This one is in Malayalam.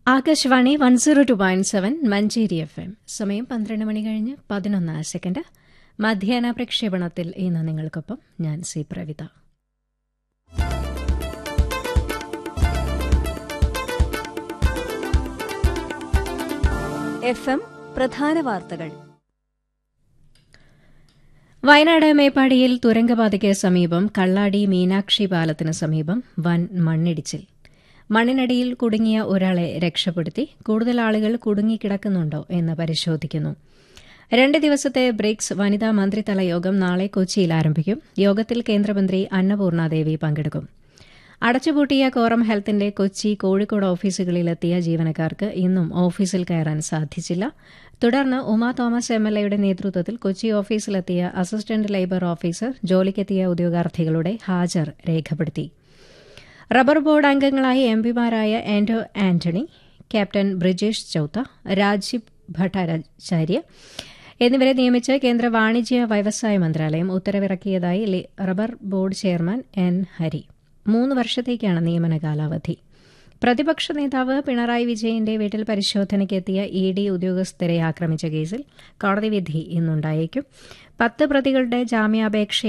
Akashvani one zero two point seven Manjeri F M സമയം പന്ത്രണ്ട് മണി കഴിഞ്ഞ് പതിനൊന്ന് സെക്കൻഡ് മധ്യാഹ്ന പ്രക്ഷേപണത്തിൽ ഇന്ന് നിങ്ങൾക്കൊപ്പം ഞാൻ സി പ്രവിത എഫ് എം പ്രധാന വാർത്തകൾ വയനാട് മേപ്പാടിയിൽ തുരങ്കപാതയ്ക്ക് സമീപം കള്ളാടി മീനാക്ഷി പാലത്തിന് സമീപം വൻ മണ്ണിടിച്ചിൽ മണ്ണിനടിയിൽ കുടുങ്ങിയ ഒരാളെ രക്ഷപ്പെടുത്തി കൂടുതൽ ആളുകൾ കുടുങ്ങിക്കിടക്കുന്നുണ്ടോ എന്ന് പരിശോധിക്കുന്നു രണ്ട് ദിവസത്തെ ബ്രിക്സ് വനിതാ മന്ത്രിതല യോഗം നാളെ കൊച്ചിയിൽ ആരംഭിക്കും യോഗത്തിൽ കേന്ദ്രമന്ത്രി അന്നപൂർണാദേവി പങ്കെടുക്കും അടച്ചുപൂട്ടിയ കോറം ഹെൽത്തിന്റെ കൊച്ചി കോഴിക്കോട് ഓഫീസുകളിലെത്തിയ ജീവനക്കാർക്ക് ഇന്നും ഓഫീസിൽ കയറാൻ സാധിച്ചില്ല തുടർന്ന് ഉമാ തോമസ് എം എൽ എയുടെ നേതൃത്വത്തിൽ കൊച്ചി ഓഫീസിലെത്തിയ അസിസ്റ്റന്റ് ലേബർ ഓഫീസർ ജോലിക്കെത്തിയ ഉദ്യോഗാർത്ഥികളുടെ ഹാജർ രേഖപ്പെടുത്തി റബ്ബർ ബോർഡ് അംഗങ്ങളായി എംപിമാരായ ആന്റോ ആന്റണി ക്യാപ്റ്റൻ ബ്രിജേഷ് ചൌത്ത രാജീവ് ഭട്ടാചാര്യ എന്നിവരെ നിയമിച്ച് കേന്ദ്ര വാണിജ്യ വ്യവസായ മന്ത്രാലയം ഉത്തരവിറക്കിയതായി rubber board chairman N Hari മൂന്ന് വർഷത്തേക്കാണ് നിയമന കാലാവധി പ്രതിപക്ഷ നേതാവ് പിണറായി വിജയന്റെ വീട്ടിൽ പരിശോധനയ്ക്കെത്തിയ ഇ ഡി ഉദ്യോഗസ്ഥരെ ആക്രമിച്ച കേസിൽ കോടതി വിധി ഇന്നുണ്ടായേക്കും പത്ത് പ്രതികളുടെ ജാമ്യാപേക്ഷ